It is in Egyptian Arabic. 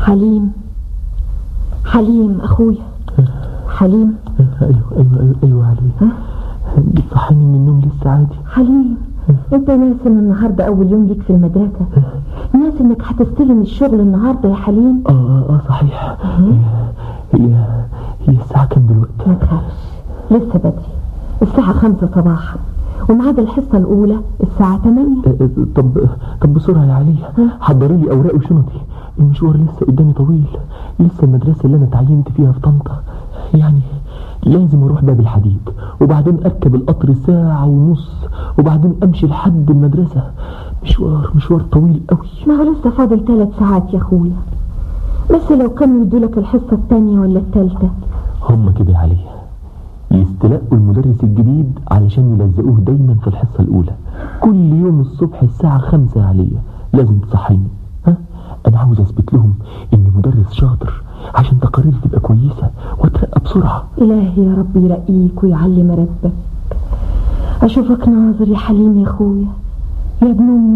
حليم حليم أخويا حليم ايوه ايوه ايوه, أيوة علي بتصحيني من النوم لسه عادي حليم انت ناسي ان النهارده اول يوم ليك في المدرسه ناسي انك هتستلم الشغل النهارده يا حليم اه اه, آه صحيح هي هي الساعة كام دلوقتي؟ ما تخافش لسه بدري الساعة خمسة صباحا وميعاد الحصة الأولى الساعة 8 آه، آه، طب طب بسرعة يا علي حضري لي أوراقي وشنطي المشوار لسه قدامي طويل لسه المدرسة اللي أنا تعينت فيها في طنطا يعني لازم أروح باب الحديد وبعدين أركب القطر ساعة ونص وبعدين أمشي لحد المدرسة مشوار مشوار طويل قوي ما هو لسه فاضل ثلاث ساعات يا أخويا بس لو كانوا يدولك الحصة الثانية ولا الثالثة هم كده يا علي يستلقوا المدرس الجديد علشان يلزقوه دايما في الحصة الأولى كل يوم الصبح الساعة خمسة يا علي لازم تصحيني ها أنا عاوز أثبت لهم إني مدرس شاطر عشان تقاريري تبقى كويسة وأترقى بسرعة إلهي يا رب يرقيك ويعلي مرتبك أشوفك ناظر يا حليم يا أخويا يا ابن أمي